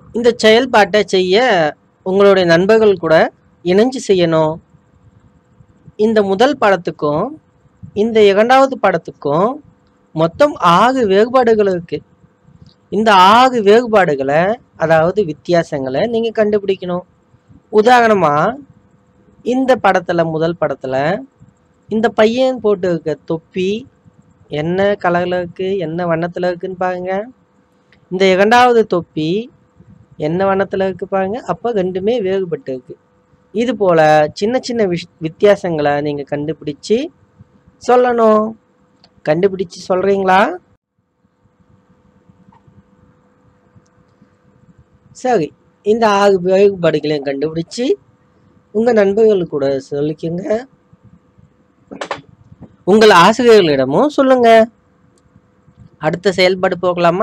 இந்த செயல்பாட்டை செய்ய உங்களுடைய நண்பர்கள் கூட இணைஞ்சு செய்யணும் இந்த முதல் படத்துக்கும் இந்த இரண்டாவது படத்துக்கும் மொத்தம் ஆறு வேறுபாடுகள் இருக்கு இந்த ஆறு வேறுபாடுகளை அதாவது வித்தியாசங்களை நீங்கள் கண்டுபிடிக்கணும் உதாரணமா இந்த படத்துல முதல் படத்துல இந்த பையன் போட்டு இருக்க தொப்பி என்ன கலர்ல இருக்கு என்ன வண்ணத்துல இருக்குன்னு பாருங்க இந்த இரண்டாவது தொப்பி என்ன வண்ணத்துல இருக்கு பாருங்க அப்ப ரெண்டுமே வேறுபட்டு இருக்கு இது போல சின்ன சின்ன விஷ் வித்தியாசங்களை நீங்க கண்டுபிடிச்சு சொல்லணும் கண்டுபிடிச்சு சொல்றீங்களா சரி இந்த ஆறு வேறுபாடுகளையும் கண்டுபிடிச்சு உங்க நண்பர்கள் கூட சொல்லிக்கங்க உங்கள் ஆசிரியர்களிடமும் சொல்லுங்க அடுத்த செயல்பாடு போகலாமா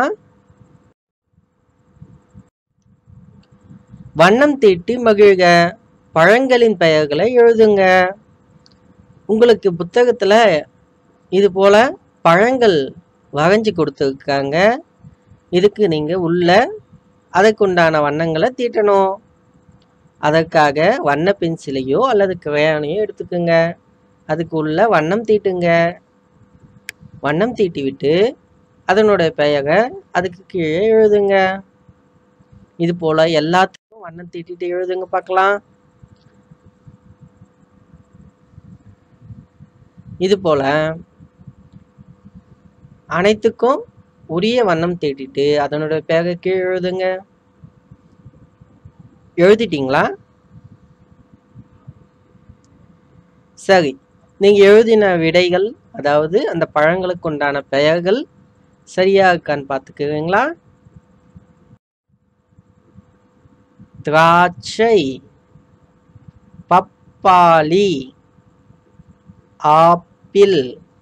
வண்ணம் தீட்டி மகிழ்க பழங்களின் பெயர்களை எழுதுங்க உங்களுக்கு புத்தகத்துல இது போல பழங்கள் வரைஞ்சி கொடுத்துருக்காங்க இதுக்கு நீங்க உள்ள அதற்குண்டான வண்ணங்களை தீட்டணும் அதற்காக வண்ண பென்சிலையோ அல்லது கிரையானையோ எடுத்துக்கோங்க அதுக்கு உள்ள வண்ணம் தீட்டுங்க வண்ணம் தீட்டி விட்டு அதனோட பெயரை அதுக்கு கீழே எழுதுங்க இது போல எல்லாத்துக்கும் வண்ணம் தீட்டிட்டு எழுதுங்க பார்க்கலாம் இது போல அனைத்துக்கும் உரிய வண்ணம் தீட்டிட்டு அதனோட பெயரை கீழே எழுதுங்க எழுதிட்டீங்களா சரி நீங்க எழுதின விடைகள் அதாவது அந்த பழங்களுக்கு உண்டான பெயர்கள் சரியா இருக்கான்னு பார்த்துக்குவீங்களா திராட்சை பப்பாளி ஆப்பிள்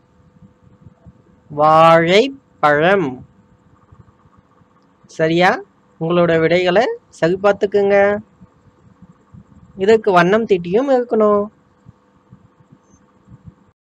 வாழைப்பழம் சரியா உங்களோட விடைகளை சரி பார்த்துக்குங்க இதற்கு வண்ணம் தீட்டியும் இருக்கணும்